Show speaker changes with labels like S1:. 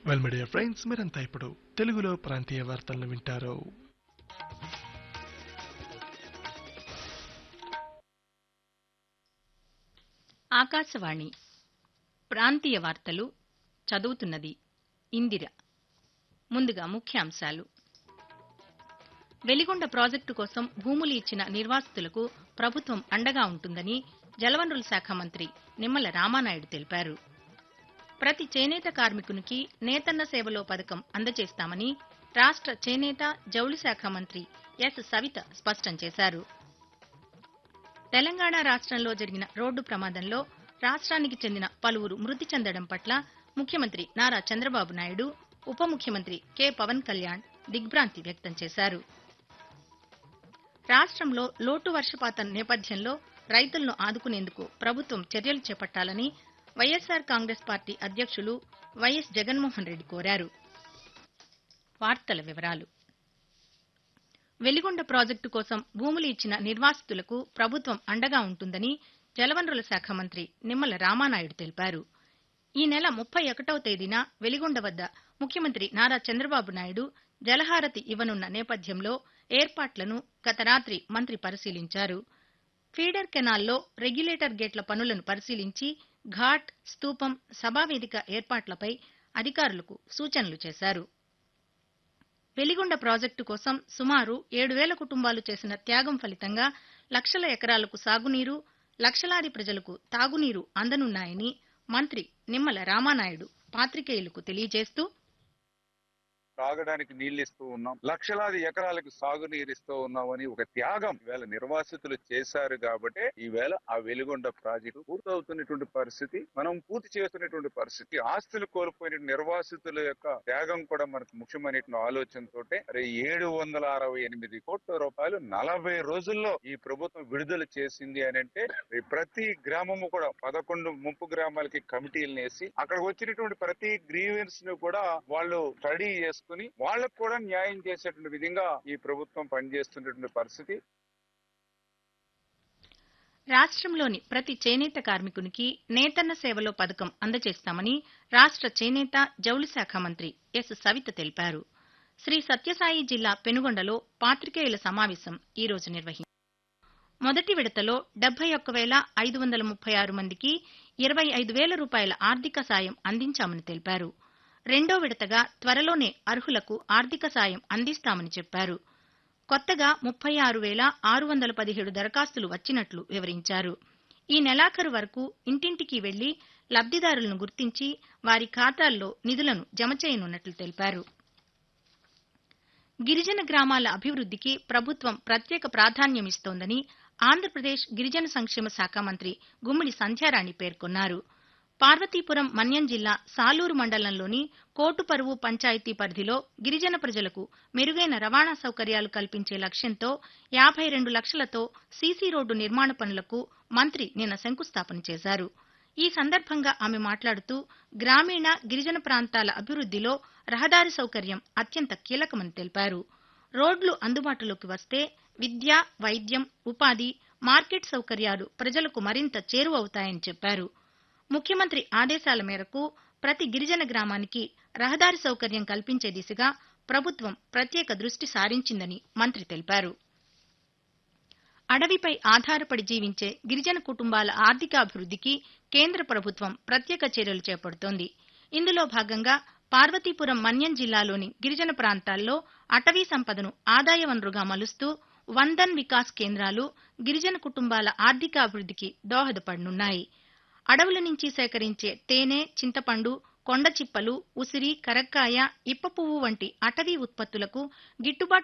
S1: well media friends మీరంతా ఇప్పుడు తెలుగులో ప్రాంతీయ వార్తలను వింటారు
S2: ఆకాశవాణి ప్రాంతీయ వార్తలు చదువుతున్నది ఇందిర ముందుగా ముఖ్యాంశాలు వెలిగొండ ప్రాజెక్టు కోసం భూములు ఇచ్చిన నిర్వాసితులకు ప్రభుత్వం అండగా ఉంటుందని జలవనరుల శాఖ మంత్రి నిమ్మల రామానాయుడు తెలిపారు ప్రతి చేనేత కార్మికునికి నేతన్న సేవలో పథకం అందజేస్తామని రాష్ట్ర చేనేత జౌళి శాఖ మంత్రి ఎస్ సవిత స్పష్టం చేశారు తెలంగాణ రాష్ట్రంలో జరిగిన రోడ్డు ప్రమాదంలో రాష్ట్రానికి చెందిన పలువురు మృతి చెందడం పట్ల ముఖ్యమంత్రి నారా చంద్రబాబు నాయుడు ఉప ముఖ్యమంత్రి కె పవన్ కళ్యాణ్ దిగ్భ్రాంతి వ్యక్తం చేశారు రాష్ట్రంలో లోటు వర్షపాతం నేపథ్యంలో రైతులను ఆదుకునేందుకు ప్రభుత్వం చర్యలు చేపట్టాలని వైఎస్సార్ కాంగ్రెస్ పార్టీ అధ్యక్షులు వైఎస్ జగన్మోహన్ రెడ్డి కోరారు వార్తల వివరాలు వెలిగొండ ప్రాజెక్టు కోసం భూములు ఇచ్చిన నిర్వాసితులకు ప్రభుత్వం అండగా ఉంటుందని జలవనరుల శాఖ మంత్రి నిమ్మల రామానాయుడు తెలిపారు ఈ నెల ముప్పై ఒకటవ తేదీన వెలిగొండ వద్ద ముఖ్యమంత్రి నారా చంద్రబాబు నాయుడు జలహారతి ఇవ్వనున్న నేపథ్యంలో ఏర్పాట్లను గత రాత్రి మంత్రి పరిశీలించారు ఫీడర్ కెనాల్లో రెగ్యులేటర్ గేట్ల పనులను పరిశీలించి ఘాట్ స్తూపం సభావేదిక ఏర్పాట్లపై అధికారులకు సూచనలు చేశారు వెలిగొండ ప్రాజెక్టు కోసం సుమారు ఏడు వేల కుటుంబాలు చేసిన త్యాగం ఫలితంగా లక్షల ఎకరాలకు సాగునీరు లక్షలాది ప్రజలకు తాగునీరు అందనున్నాయని మంత్రి నిమ్మల రామానాయుడు పాత్రికేయులకు తెలియజేస్తూ
S3: తాగడానికి నీళ్లు ఇస్తూ ఉన్నాం లక్షలాది ఎకరాలకు సాగునీరు ఇస్తూ ఉన్నామని ఒక త్యాగం ఈవేళ నిర్వాసితులు చేశారు కాబట్టి ఈవేళ ఆ వెలుగొండ ప్రాజెక్టు పూర్తవుతున్నటువంటి పరిస్థితి మనం పూర్తి చేస్తున్నటువంటి పరిస్థితి ఆస్తులు కోల్పోయిన నిర్వాసితుల యొక్క త్యాగం కూడా మనకు ముఖ్యమైనటువంటి ఆలోచనతో ఏడు వందల అరవై ఎనిమిది కోట్ల రూపాయలు నలభై రోజుల్లో ఈ ప్రభుత్వం విడుదల చేసింది అని అంటే ప్రతి గ్రామము కూడా పదకొండు ముంపు గ్రామాలకి కమిటీలను వేసి అక్కడ వచ్చినటువంటి ప్రతి గ్రీవెన్స్ ను కూడా వాళ్ళు స్టడీ చేసుకుని వాళ్ళకు కూడా న్యాయం చేసేటువంటి విధంగా ఈ ప్రభుత్వం పనిచేస్తున్నటువంటి పరిస్థితి
S2: రాష్ట్రంలోని ప్రతి చేనేత కార్మికునికి నేతన్న సేవలో పథకం అందజేస్తామని రాష్ట్ర చేనేత జౌళి శాఖ మంత్రి ఎస్ సవిత తెలిపారు శ్రీ సత్యసాయి జిల్లా పెనుగొండలో పాత్రికేయుల సమావేశం ఈ రోజు నిర్వహించారు మొదటి విడతలో డెబ్బై ఒక్క వేల ఐదు వందల ముప్పై ఆరు మందికి ఇరవై ఐదు వేల రూపాయల ఆర్థిక సాయం అందించామని తెలిపారు రెండో విడతగా త్వరలోనే అర్హులకు ఆర్థిక సాయం అందిస్తామని చెప్పారు కొత్తగా ముప్పై ఆరు వేల ఆరు వందల పదిహేడు దరఖాస్తులు వచ్చినట్లు వివరించారు ఈ నెలాఖరు వరకు ఇంటింటికి వెళ్లి లబ్దిదారులను గుర్తించి వారి ఖాతాల్లో నిధులను జమ చేయనున్నట్లు తెలిపారు గిరిజన గ్రామాల అభివృద్ధికి ప్రభుత్వం ప్రత్యేక ప్రాధాన్యమిస్తోందని ఆంధ్రప్రదేశ్ గిరిజన సంక్షేమ శాఖ మంత్రి గుమ్మిడి సంధ్యారాణి పేర్కొన్నారు పార్వతీపురం మన్యం జిల్లా సాలూరు మండలంలోని కోటుపరువు పంచాయతీ పరిధిలో గిరిజన ప్రజలకు మెరుగైన రవాణా సౌకర్యాలు కల్పించే లక్ష్యంతో యాభై రెండు లక్షలతో సీసీ రోడ్డు నిర్మాణ పనులకు మంత్రి నిన్న శంకుస్థాపన చేశారు ఈ సందర్భంగా ఆమె మాట్లాడుతూ గ్రామీణ గిరిజన ప్రాంతాల అభివృద్ధిలో రహదారి సౌకర్యం అత్యంత కీలకమని తెలిపారు రోడ్లు అందుబాటులోకి వస్తే విద్య వైద్యం ఉపాధి మార్కెట్ సౌకర్యాలు ప్రజలకు మరింత చేరువవుతాయని చెప్పారు ముఖ్యమంత్రి ఆదేశాల మేరకు ప్రతి గిరిజన గ్రామానికి రహదారి సౌకర్యం కల్పించే దిశగా ప్రభుత్వం ప్రత్యేక దృష్టి సారించిందని మంత్రి తెలిపారు అడవిపై ఆధారపడి జీవించే గిరిజన కుటుంబాల ఆర్థికాభివృద్ధికి కేంద్ర ప్రభుత్వం ప్రత్యేక చర్యలు చేపడుతోంది ఇందులో భాగంగా పార్వతీపురం మన్యం జిల్లాలోని గిరిజన ప్రాంతాల్లో అటవీ సంపదను ఆదాయ వనరుగా మలుస్తూ వందన్ వికాస్ కేంద్రాలు గిరిజన కుటుంబాల ఆర్థికాభివృద్ధికి దోహదపడనున్నాయి అడవుల నుంచి సేకరించే తేనె చింతపండు కొండ చిప్పలు ఉసిరి కరక్కాయ ఇప్ప పువ్వు వంటి అటవీ ఉత్పత్తులకు గిట్టుబాటు